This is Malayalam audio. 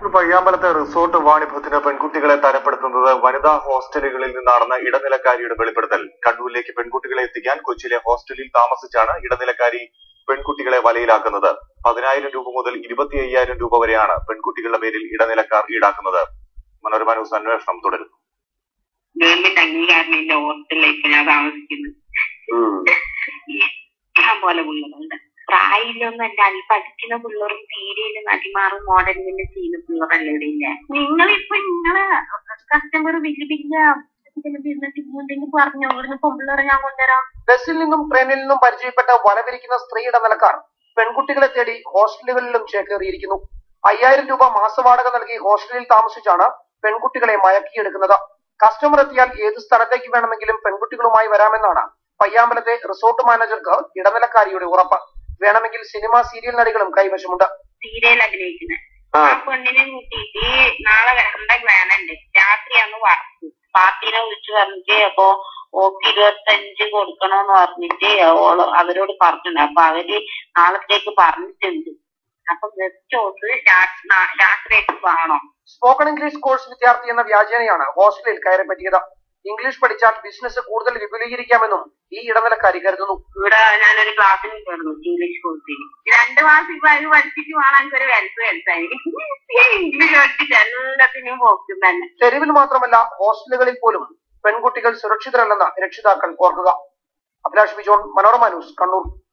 പയ്യാമ്പലത്തെ റിസോർട്ട് വാണിഭത്തിന് പെൺകുട്ടികളെ തരപ്പെടുത്തുന്നത് വനിതാ ഹോസ്റ്റലുകളിൽ നിന്നാണെന്ന് ഇടനിലക്കാരിയുടെ വെളിപ്പെടുത്തൽ കണ്ണൂരിലേക്ക് പെൺകുട്ടികളെ എത്തിക്കാൻ കൊച്ചിയിലെ ഹോസ്റ്റലിൽ താമസിച്ചാണ് ഇടനിലക്കാരി പെൺകുട്ടികളെ വലയിലാക്കുന്നത് പതിനായിരം രൂപ മുതൽ ഇരുപത്തി അയ്യായിരം രൂപ വരെയാണ് പെൺകുട്ടികളുടെ പേരിൽ ഇടനിലക്കാർ ഈടാക്കുന്നത് മനോരമ ന്യൂസ് അന്വേഷണം തുടരുന്നു ഗവൺമെന്റ് അംഗീകാരമില്ല ഹോസ്റ്റലിൽ ഇപ്പൊ ഞാൻ താമസിക്കുന്നത് ഇഷ്ടം പോലെ പിള്ളേരുണ്ട് പ്രായമില്ലൊന്നും അല്ല ഈ പഠിക്കുന്ന പിള്ളേരും സീരിയല് നടിമാറും മോഡലിംഗ് ചെയ്യുന്ന പിള്ളേരല്ലേ ഇവിടെ ഇല്ല നിങ്ങളിപ്പൊ നിങ്ങള് കസ്റ്റമർ വലിയ വലിയ ബിസിനസ് ഉണ്ടെങ്കിൽ പറഞ്ഞു ഇവിടുന്ന് പെൺപിള്ളേരെ ഞാൻ കൊണ്ടുവരാം ബസ്സിൽ നിന്നും ട്രെയിനിൽ നിന്നും പരിചയപ്പെട്ട വലവിരിക്കുന്ന സ്ത്രീ ഇടനിലക്കാർ പെൺകുട്ടികളെ തേടി ഹോസ്റ്റലുകളിലും ചേക്കേറിയിരിക്കുന്നു അയ്യായിരം രൂപ മാസവാടക നൽകി ഹോസ്റ്റലിൽ താമസിച്ചാണ് പെൺകുട്ടികളെ മയക്കിയെടുക്കുന്നത് കസ്റ്റമർ എത്തിയാൽ ഏത് സ്ഥലത്തേക്ക് വേണമെങ്കിലും പെൺകുട്ടികളുമായി വരാമെന്നാണ് പയ്യാമ്പലത്തെ റിസോർട്ട് മാനേജർക്ക് ഇടനിലക്കാരിയുടെ ഉറപ്പ് വേണമെങ്കിൽ സിനിമ സീരിയൽ നടികളും കൈവശമുണ്ട് സീരിയൽ അഭിനയിക്കുന്നത് ആ പെണ്ണിനെ കൂട്ടിയിട്ട് നാളെ വരണ്ട വേണുണ്ട് രാത്രിയാന്ന് വർക്ക് പാർട്ടിനെ വിളിച്ചു പറഞ്ഞിട്ട് അപ്പൊ ഓക്ക് ഇരുപത്തഞ്ച് കൊടുക്കണോന്ന് പറഞ്ഞിട്ട് ഓള് അവരോട് പറഞ്ഞിട്ടുണ്ട് അപ്പൊ അവര് നാളത്തേക്ക് പറഞ്ഞിട്ടുണ്ട് അപ്പൊ ഗസ്റ്റ് ഹൗസ് രാത്രിയേക്ക് വേണം സ്പോക്കൺ ഇംഗ്ലീഷ് കോഴ്സ് വിദ്യാർത്ഥി എന്ന വ്യാജേനയാണ് ഹോസ്റ്റലിൽ കയറി പറ്റിയത് ഇംഗ്ലീഷ് പഠിച്ചാൽ ബിസിനസ് കൂടുതൽ വിപുലീകരിക്കാമെന്നും ഈ ഇടനിലക്കാരി കരുതുന്നു ഇവിടെ ഞാനൊരു ക്ലാസ്സിന് ചേർന്നു ഇംഗ്ലീഷ് കോഴ്സിൽ രണ്ട് മാസം ഇപ്പൊ അത് പഠിച്ചിട്ട് വേണം എനിക്കൊരു വെൽത്ത് വെൽത്തായി ഇംഗ്ലീഷ് പഠിച്ചിട്ട് എല്ലാത്തിനും പോക്കും തന്നെ തെരുവിൽ മാത്രമല്ല ഹോസ്റ്റലുകളിൽ പോലും പെൺകുട്ടികൾ സുരക്ഷിതരല്ലെന്ന് രക്ഷിതാക്കൾ ഓർക്കുക അഭിലാഷ് ബിജോൺ മനോരമ ന്യൂസ് കണ്ണൂർ